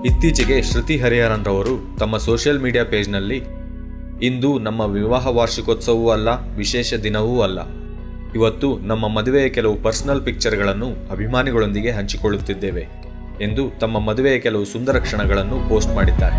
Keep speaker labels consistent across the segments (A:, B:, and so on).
A: ಇತ್ತೀಚೆಗೆ ಶ್ರುತಿ ಹರಿಹರನ್ ರವರು ತಮ್ಮ ಸೋಷಿಯಲ್ ಮೀಡಿಯಾ ಪೇಜ್ನಲ್ಲಿ ಇಂದು ನಮ್ಮ ವಿವಾಹ ವಾರ್ಷಿಕೋತ್ಸವವೂ ಅಲ್ಲ ವಿಶೇಷ ದಿನವೂ ಅಲ್ಲ ಇವತ್ತು ನಮ್ಮ ಮದುವೆಯ ಕೆಲವು ಪರ್ಸನಲ್ ಪಿಕ್ಚರ್ಗಳನ್ನು ಅಭಿಮಾನಿಗಳೊಂದಿಗೆ ಹಂಚಿಕೊಳ್ಳುತ್ತಿದ್ದೇವೆ ಎಂದು ತಮ್ಮ ಮದುವೆಯ ಕೆಲವು ಸುಂದರ ಕ್ಷಣಗಳನ್ನು ಪೋಸ್ಟ್ ಮಾಡಿದ್ದಾರೆ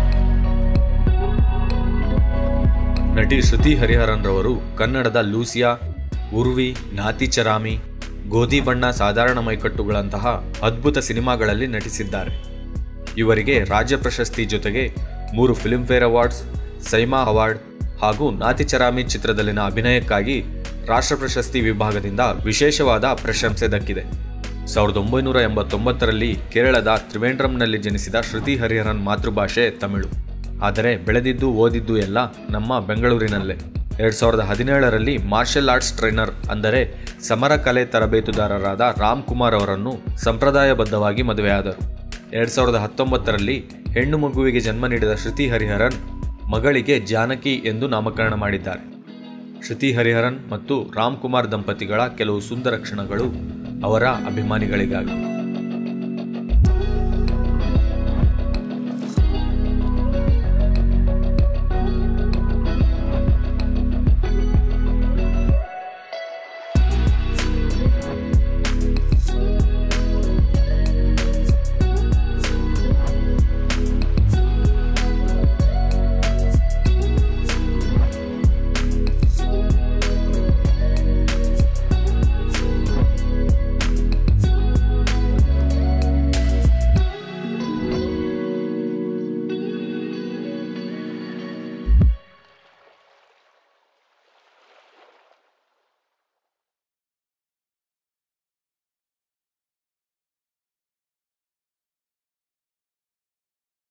A: ನಟಿ ಶ್ರುತಿ ಹರಿಹರನ್ ರವರು ಕನ್ನಡದ ಲೂಸಿಯಾ ಉರ್ವಿ ನಾತಿ ಚರಾಮಿ ಗೋಧಿ ಬಣ್ಣ ಸಾಧಾರಣ ಮೈಕಟ್ಟುಗಳಂತಹ ಅದ್ಭುತ ಸಿನಿಮಾಗಳಲ್ಲಿ ನಟಿಸಿದ್ದಾರೆ ಇವರಿಗೆ ರಾಜ್ಯ ಪ್ರಶಸ್ತಿ ಜೊತೆಗೆ ಮೂರು ಫಿಲ್ಮ್ಫೇರ್ ಅವಾರ್ಡ್ಸ್ ಸೈಮಾ ಅವಾರ್ಡ್ ಹಾಗೂ ನಾತಿ ಚರಾಮಿ ಚಿತ್ರದಲ್ಲಿನ ಅಭಿನಯಕ್ಕಾಗಿ ರಾಷ್ಟ್ರ ಪ್ರಶಸ್ತಿ ವಿಭಾಗದಿಂದ ವಿಶೇಷವಾದ ಪ್ರಶಂಸೆ ದಕ್ಕಿದೆ ಸಾವಿರದ ಒಂಬೈನೂರ ಎಂಬತ್ತೊಂಬತ್ತರಲ್ಲಿ ಕೇರಳದ ತ್ರಿವೇಂದ್ರಂನಲ್ಲಿ ಜನಿಸಿದ ಶ್ರುತಿ ಹರಿಹರನ್ ಮಾತೃಭಾಷೆ ತಮಿಳು ಆದರೆ ಬೆಳೆದಿದ್ದು ಓದಿದ್ದು ಎಲ್ಲ ನಮ್ಮ ಬೆಂಗಳೂರಿನಲ್ಲೇ ಎರಡು ಸಾವಿರದ ಹದಿನೇಳರಲ್ಲಿ ಮಾರ್ಷಲ್ ಆರ್ಟ್ಸ್ ಟ್ರೈನರ್ ಅಂದರೆ ಸಮರ ಕಲೆ ತರಬೇತುದಾರರಾದ ರಾಮ್ ಕುಮಾರ್ ಅವರನ್ನು ಸಂಪ್ರದಾಯಬದ್ಧವಾಗಿ ಮದುವೆಯಾದರು ಎರಡು ಸಾವಿರದ ಹತ್ತೊಂಬತ್ತರಲ್ಲಿ ಹೆಣ್ಣು ಮಗುವಿಗೆ ಜನ್ಮ ನೀಡಿದ ಶ್ರುತಿ ಹರಿಹರನ್ ಮಗಳಿಗೆ ಜಾನಕಿ ಎಂದು ನಾಮಕರಣ ಮಾಡಿದ್ದಾರೆ ಶ್ರುತಿ ಹರಿಹರನ್ ಮತ್ತು ರಾಮ್ ಕುಮಾರ್ ದಂಪತಿಗಳ ಕೆಲವು ಸುಂದರ ಕ್ಷಣಗಳು ಅವರ ಅಭಿಮಾನಿಗಳಿಗಾಗಿ